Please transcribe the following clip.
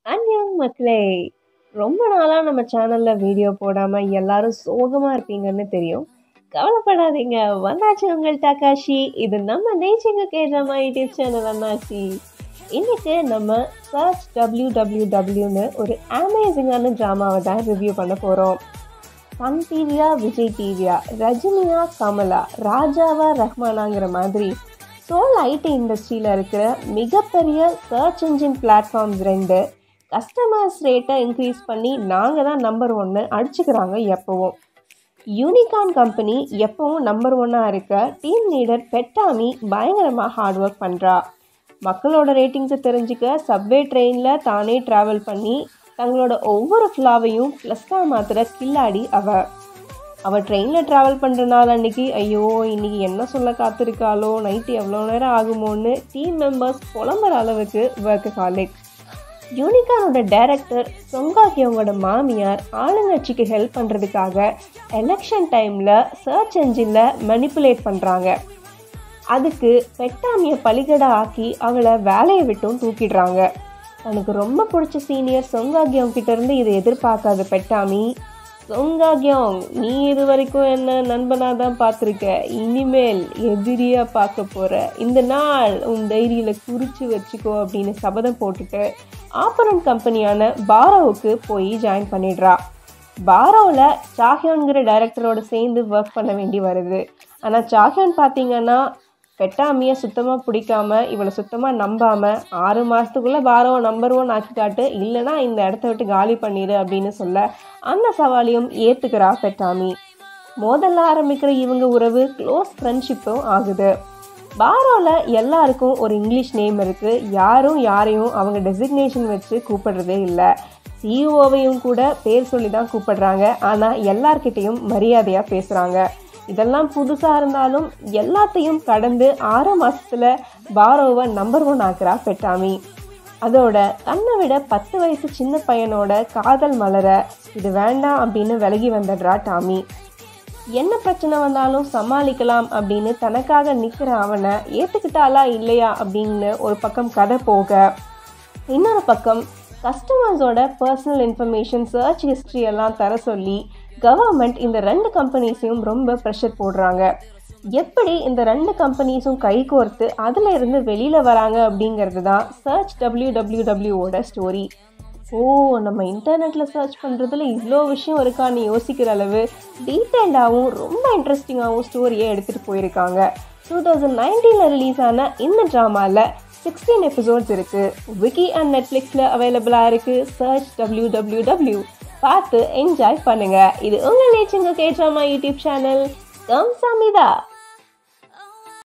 அன்யாங் மக்களே ரொம்ப நாளாக நம்ம சேனலில் வீடியோ போடாமல் எல்லாரும் சோகமாக இருப்பீங்கன்னு தெரியும் கவலைப்படாதீங்க வந்தாச்சு உங்கள் தக்காஷி இது நம்ம நேச்சிங்க கேட்ராமா யூடியூப் சேனல் அண்ணாச்சி இன்னைக்கு நம்ம சர்ச் டபிள்யூ டபிள்யூ டபிள்யூன்னு ஒரு அமேசிங்கான ட்ராமாவை தான் ரிவ்யூ பண்ண போகிறோம் சன் டிவியா விஜய் டிவியா ரஜினியா கமலா ராஜாவா ரஹ்மானாங்கிற மாதிரி சோல் ஐடி இண்டஸ்ட்ரியில் இருக்கிற மிகப்பெரிய சர்ச் இன்ஜின் பிளாட்ஃபார்ம்ஸ் ரெண்டு கஸ்டமர்ஸ் ரேட்டை இன்க்ரீஸ் பண்ணி நாங்கள் தான் நம்பர் ஒன்று அடிச்சுக்கிறாங்க எப்போவும் யூனிகான் கம்பெனி எப்பவும் நம்பர் ஒன்னாக இருக்க டீம் லீடர் பெட்டாமி பயங்கரமாக ஹார்ட் ஒர்க் பண்ணுறா மக்களோட ரேட்டிங்ஸை தெரிஞ்சுக்க சப்வே ட்ரெயினில் தானே ட்ராவல் பண்ணி தங்களோட ஒவ்வொரு ஃப்ளாவையும் ப்ளஸ்ஸாக மாத்திர கில்லாடி அவ அவள் ட்ரெயினில் ட்ராவல் பண்ணுறனால அன்னைக்கு ஐயோ இன்னைக்கு என்ன சொல்ல காத்திருக்காளோ நைட்டு எவ்வளோ நேரம் ஆகுமோன்னு டீம் மெம்பர்ஸ் புலம்புற அளவுக்கு ஒர்க்கு காலேஜ் யூனிகானோட டைரக்டர் சொங்காக்கியவங்களோட மாமியார் ஆளுங்கட்சிக்கு ஹெல்ப் பண்ணுறதுக்காக எலெக்ஷன் டைமில் சர்ச் என்ஜினில் மனிப்புலேட் பண்ணுறாங்க அதுக்கு பெட்டாமியை பலிகடா ஆக்கி அவளை வேலையை விட்டும் தூக்கிடுறாங்க தனக்கு ரொம்ப பிடிச்ச சீனியர் சொங்காகியம் கிட்ட இருந்து இதை எதிர்பார்க்காத பெட்டாமி சொங்காகியம் நீ இது வரைக்கும் என்ன நண்பனாக தான் பார்த்துருக்க இனிமேல் எதிரியாக பார்க்க போகிற இந்த நாள் உன் டைரியில் குறித்து வச்சுக்கோ அப்படின்னு சபதம் போட்டுட்டு ஆப்பரன் கம்பெனியான பாரோவுக்கு போய் ஜாயின் பண்ணிடுறா பாரோவில் சாஹியோன்கிற டைரக்டரோட சேர்ந்து ஒர்க் பண்ண வேண்டி வருது ஆனால் சாஹியோன் பார்த்தீங்கன்னா பெட்டாமியை சுத்தமாக பிடிக்காம இவளை சுத்தமாக நம்பாமல் ஆறு மாதத்துக்குள்ளே பாரோவை நம்பர் ஒன் ஆக்கி காட்டு இல்லைனா இந்த இடத்த விட்டு காலி பண்ணிடு அப்படின்னு சொல்ல அந்த சவாலையும் ஏற்றுக்கிறா பெட்டாமி மோதல்ல ஆரம்பிக்கிற இவங்க உறவு க்ளோஸ் ஃப்ரெண்ட்ஷிப்பும் ஆகுது பாரோவில் எல்லாருக்கும் ஒரு இங்கிலீஷ் நேம் இருக்குது யாரும் யாரையும் அவங்க டெசிக்னேஷன் வச்சு கூப்பிடுறதே இல்லை சிஇஓவையும் கூட பேர் சொல்லி தான் கூப்பிடுறாங்க ஆனால் எல்லார்கிட்டேயும் மரியாதையாக பேசுகிறாங்க இதெல்லாம் புதுசாக இருந்தாலும் எல்லாத்தையும் கடந்து ஆறு மாதத்தில் பாரோவை நம்பர் ஒன் ஆக்குறா பெட்டாமி அதோட தன்னை விட பத்து வயசு சின்ன பையனோட காதல் மலர இது வேண்டாம் அப்படின்னு விலகி வந்துடுறா டாமி என்ன பிரச்சனை வந்தாலும் சமாளிக்கலாம் அப்படின்னு தனக்காக நிற்கிற அவனை ஏற்றுக்கிட்டாளா இல்லையா அப்படின்னு ஒரு பக்கம் கதை போக இன்னொரு பக்கம் கஸ்டமர்ஸோட பர்சனல் இன்ஃபர்மேஷன் சர்ச் ஹிஸ்ட்ரி எல்லாம் தர சொல்லி கவர்மெண்ட் இந்த ரெண்டு கம்பெனிஸையும் ரொம்ப ப்ரெஷர் போடுறாங்க எப்படி இந்த ரெண்டு கம்பெனிஸும் கை கோர்த்து அதில் இருந்து வெளியில் வராங்க அப்படிங்கிறது தான் சர்ச் டபிள்யூ டபிள்யூ டபிள்யூவோட ஸ்டோரி ஓ நம்ம இன்டர்நெட்டில் சர்ச் பண்ணுறதுல இவ்வளோ விஷயம் இருக்கான்னு யோசிக்கிற அளவு டீட்டெயில்டாகவும் ரொம்ப இன்ட்ரெஸ்டிங்காகவும் ஸ்டோரியை எடுத்துகிட்டு போயிருக்காங்க டூ தௌசண்ட் நைன்டீனில் ரிலீஸ் ஆன இந்த ட்ராமாவில் சிக்ஸ்டீன் எபிசோட்ஸ் இருக்குது விக்கி அண்ட் நெட்ஃப்ளிக்ஸில் அவைலபிளாக இருக்குது சர்ச் டபிள்யூ டபிள்யூ டபிள்யூ பார்த்து என்ஜாய் பண்ணுங்க இது உங்கள் நேச்சுங்க கேட்ராமா யூடியூப் சேனல் கம் சமிதா